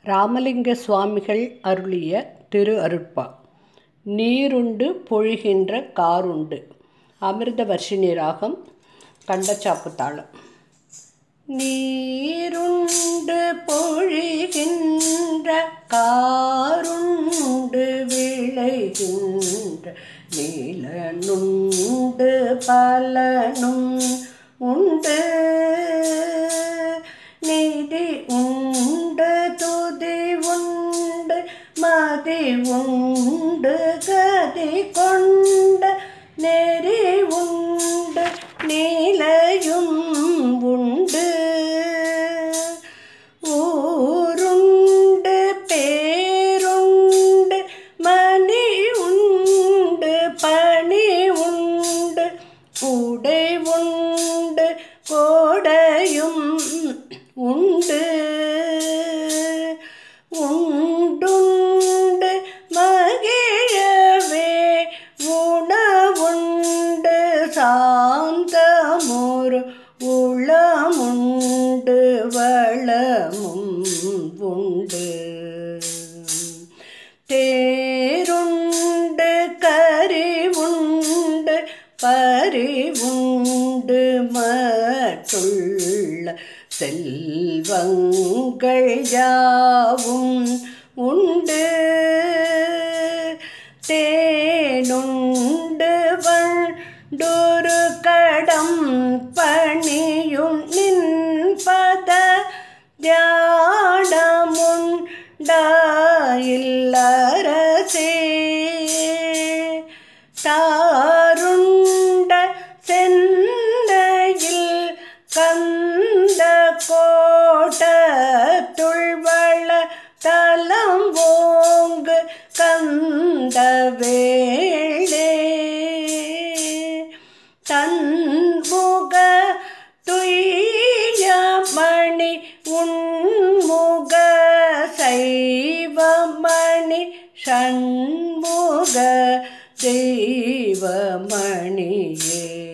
ராமலிங்க சுவாமிகள் அருளிய திரு அருட்பா நீருண்டு பொழிகின்ற காருண்டு அமிர்தவர்ஷினி ராகம் கண்டச்சாப்பு தாளம் நீருண்டு பொழிகின்ற காருண்டு விளைகின்ற நீலனுண்டு பலனும் உண்டு நிதி உண்டு துதி உண்டு மதி உண்டு கதி கொண்ட நெறி உண்டு நீலையும் உண்டு ஊருண்டு பேருண்டு மணி உண்டு பணி உண்டு உடை உண்டு கோடையும் உண்டு உண்டுண்டு மகிழவே உணவுண்டு சாந்தமுறு உளமுண்டு வளமும் உண்டு தேருண்டு கறி உண்டு பறிவுண்டு மற்றுள்ள செல்வங்கள் யாவும் உண்டு தேனுண்டு வண்டொரு கடம் பணியும் நின்பத தியானமுண்டாயில்லரசே தாருண்ட சென்னையில் கந்த கோட்டத்துள்வள தலம் ஓங்கு கந்த வேளே தன்முக துய்யமணி உன்முக சைவமணி ஷண்முக தெய்வமணியே